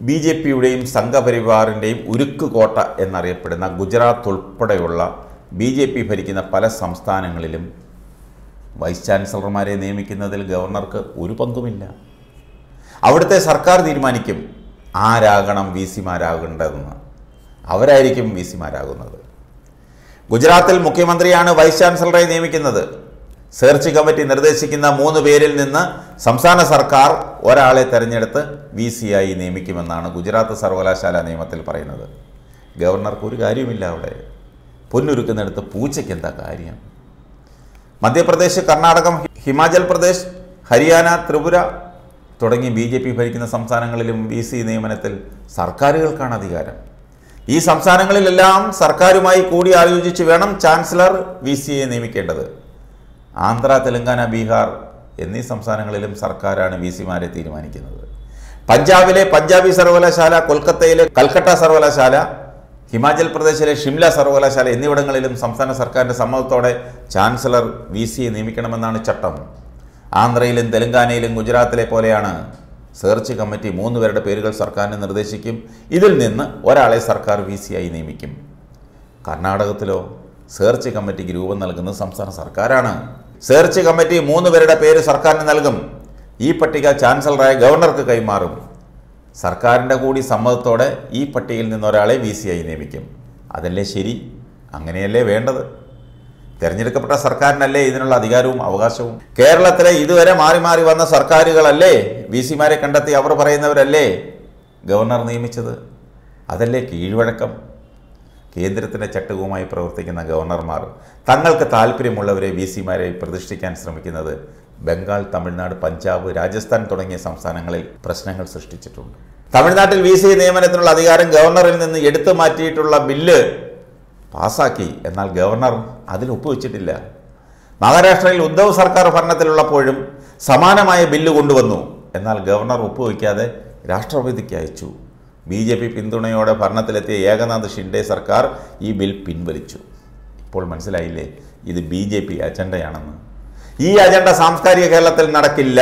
B J പിയുടെയും സംഘപരിവാറിൻ്റെയും ഉരുക്ക് കോട്ട എന്നറിയപ്പെടുന്ന ഗുജറാത്ത് ഉൾപ്പെടെയുള്ള ബി ജെ പി ഭരിക്കുന്ന പല സംസ്ഥാനങ്ങളിലും വൈസ് ചാൻസലർമാരെ നിയമിക്കുന്നതിൽ ഗവർണർക്ക് ഒരു പങ്കുമില്ല അവിടുത്തെ സർക്കാർ തീരുമാനിക്കും ആരാകണം വി സിമാരാകേണ്ടതെന്ന് അവരായിരിക്കും വി സിമാരാകുന്നത് ഗുജറാത്തിൽ മുഖ്യമന്ത്രിയാണ് വൈസ് ചാൻസലറെ നിയമിക്കുന്നത് സെർച്ച് കമ്മിറ്റി നിർദ്ദേശിക്കുന്ന മൂന്ന് പേരിൽ നിന്ന് സംസ്ഥാന സർക്കാർ ഒരാളെ തെരഞ്ഞെടുത്ത് വി സി ആയി നിയമിക്കുമെന്നാണ് ഗുജറാത്ത് സർവകലാശാല നിയമത്തിൽ പറയുന്നത് ഗവർണർക്ക് ഒരു കാര്യമില്ല അവിടെ പൊന്നുരുക്കുന്നിടത്ത് പൂച്ചയ്ക്ക് എന്താ കാര്യം മധ്യപ്രദേശ് കർണാടകം ഹിമാചൽ പ്രദേശ് ഹരിയാന ത്രിപുര തുടങ്ങി ബി ജെ പി ഭരിക്കുന്ന സംസ്ഥാനങ്ങളിലും വി സി നിയമനത്തിൽ സർക്കാരുകൾക്കാണ് അധികാരം ഈ സംസ്ഥാനങ്ങളിലെല്ലാം സർക്കാരുമായി കൂടി ആലോചിച്ച് വേണം ചാൻസലർ വി സിയെ നിയമിക്കേണ്ടത് ആന്ധ്ര തെലങ്കാന ബീഹാർ എന്നീ സംസ്ഥാനങ്ങളിലും സർക്കാരാണ് വി സിമാരെ തീരുമാനിക്കുന്നത് പഞ്ചാബിലെ പഞ്ചാബി സർവകലാശാല കൊൽക്കത്തയിലെ കൽക്കട്ട സർവകലാശാല ഹിമാചൽ പ്രദേശിലെ ഷിംല സർവകലാശാല എന്നിവിടങ്ങളിലും സംസ്ഥാന സർക്കാരിൻ്റെ സമ്മതത്തോടെ ചാൻസലർ വി സിയെ നിയമിക്കണമെന്നാണ് ചട്ടം ആന്ധ്രയിലും തെലങ്കാനയിലും ഗുജറാത്തിലെ പോലെയാണ് സെർച്ച് കമ്മിറ്റി മൂന്ന് പേരുടെ പേരുകൾ സർക്കാരിന് നിർദ്ദേശിക്കും ഇതിൽ നിന്ന് ഒരാളെ സർക്കാർ വി സി ആയി നിയമിക്കും കർണാടകത്തിലോ സെർച്ച് കമ്മിറ്റിക്ക് രൂപം നൽകുന്നത് സംസ്ഥാന സർക്കാരാണ് സെർച്ച് കമ്മിറ്റി മൂന്ന് പേരുടെ പേര് സർക്കാരിന് നൽകും ഈ പട്ടിക ചാൻസലറായ ഗവർണർക്ക് കൈമാറും സർക്കാരിൻ്റെ കൂടി സമ്മതത്തോടെ ഈ പട്ടികയിൽ നിന്ന് ഒരാളെ വി സി ആയി നിയമിക്കും അതല്ലേ ശരി അങ്ങനെയല്ലേ വേണ്ടത് തിരഞ്ഞെടുക്കപ്പെട്ട സർക്കാരിനല്ലേ ഇതിനുള്ള അധികാരവും അവകാശവും കേരളത്തിലെ ഇതുവരെ മാറി മാറി വന്ന സർക്കാരുകളല്ലേ വി സിമാരെ കണ്ടെത്തി അവർ പറയുന്നവരല്ലേ ഗവർണർ നിയമിച്ചത് അതല്ലേ കീഴ്വഴക്കം കേന്ദ്രത്തിൻ്റെ ചട്ടകവുമായി പ്രവർത്തിക്കുന്ന ഗവർണർമാർ തങ്ങൾക്ക് താല്പര്യമുള്ളവരെ വി സിമാരെ പ്രതിഷ്ഠിക്കാൻ ശ്രമിക്കുന്നത് ബംഗാൾ തമിഴ്നാട് പഞ്ചാബ് രാജസ്ഥാൻ തുടങ്ങിയ സംസ്ഥാനങ്ങളിൽ പ്രശ്നങ്ങൾ സൃഷ്ടിച്ചിട്ടുണ്ട് തമിഴ്നാട്ടിൽ വി സി നിയമനത്തിനുള്ള അധികാരം ഗവർണറിൽ നിന്ന് എടുത്തു മാറ്റിയിട്ടുള്ള ബില്ല് പാസാക്കി എന്നാൽ ഗവർണർ അതിൽ ഒപ്പുവെച്ചിട്ടില്ല മഹാരാഷ്ട്രയിൽ ഉദ്ധവ് സർക്കാർ ഭരണത്തിലുള്ളപ്പോഴും സമാനമായ ബില്ല് കൊണ്ടുവന്നു എന്നാൽ ഗവർണർ ഒപ്പുവെക്കാതെ രാഷ്ട്രപതിക്ക് അയച്ചു ബി ജെ പി പിന്തുണയോടെ ഭരണത്തിലെത്തിയ ഏകനാഥ് ഷിൻഡെ സർക്കാർ ഈ ബിൽ പിൻവലിച്ചു ഇപ്പോൾ മനസ്സിലായില്ലേ ഇത് ബി ജെ പി അജണ്ടയാണെന്ന് ഈ അജണ്ട സാംസ്കാരിക കേരളത്തിൽ നടക്കില്ല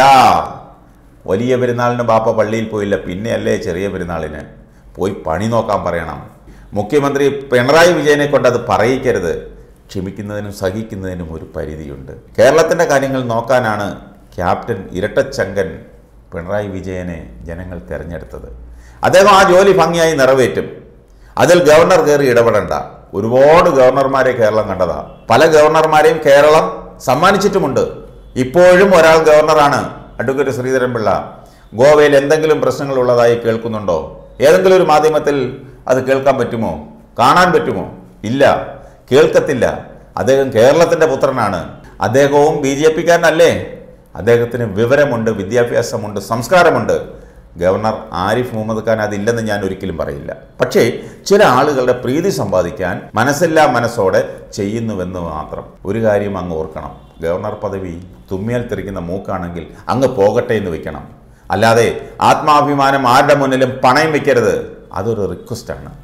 വലിയ പെരുന്നാളിന് ബാപ്പ പള്ളിയിൽ പോയില്ല പിന്നെയല്ലേ ചെറിയ പെരുന്നാളിന് പോയി പണി നോക്കാൻ പറയണം മുഖ്യമന്ത്രി പിണറായി വിജയനെ കൊണ്ട് അത് പറയിക്കരുത് ക്ഷമിക്കുന്നതിനും സഹിക്കുന്നതിനും ഒരു പരിധിയുണ്ട് കേരളത്തിൻ്റെ കാര്യങ്ങൾ നോക്കാനാണ് ക്യാപ്റ്റൻ ഇരട്ടച്ചങ്കൻ പിണറായി വിജയനെ ജനങ്ങൾ തിരഞ്ഞെടുത്തത് അദ്ദേഹം ആ ജോലി ഭംഗിയായി നിറവേറ്റും അതിൽ ഗവർണർ കയറി ഇടപെടണ്ട ഒരുപാട് ഗവർണർമാരെ കേരളം കണ്ടതാ പല ഗവർണർമാരെയും കേരളം സമ്മാനിച്ചിട്ടുമുണ്ട് ഇപ്പോഴും ഒരാൾ ഗവർണറാണ് അഡ്വക്കേറ്റ് ശ്രീധരൻപിള്ള ഗോവയിൽ എന്തെങ്കിലും പ്രശ്നങ്ങൾ ഉള്ളതായി കേൾക്കുന്നുണ്ടോ ഏതെങ്കിലും ഒരു മാധ്യമത്തിൽ അത് കേൾക്കാൻ പറ്റുമോ കാണാൻ പറ്റുമോ ഇല്ല കേൾക്കത്തില്ല അദ്ദേഹം കേരളത്തിൻ്റെ പുത്രനാണ് അദ്ദേഹവും ബി ജെ പിക്കാരനല്ലേ അദ്ദേഹത്തിന് വിവരമുണ്ട് വിദ്യാഭ്യാസമുണ്ട് സംസ്കാരമുണ്ട് ഗവർണർ ആരിഫ് മുഹമ്മദ് ഖാൻ അതില്ലെന്ന് ഞാൻ ഒരിക്കലും പറയില്ല പക്ഷേ ചില ആളുകളുടെ പ്രീതി സമ്പാദിക്കാൻ മനസ്സില്ലാ മനസ്സോടെ ചെയ്യുന്നുവെന്ന് മാത്രം ഒരു കാര്യം അങ്ങ് ഓർക്കണം ഗവർണർ പദവി തുമ്മിയാൽ തെറിക്കുന്ന മൂക്കാണെങ്കിൽ അങ്ങ് പോകട്ടെ എന്ന് വെക്കണം അല്ലാതെ ആത്മാഭിമാനം ആരുടെ മുന്നിലും പണയം വെക്കരുത് അതൊരു റിക്വസ്റ്റാണ്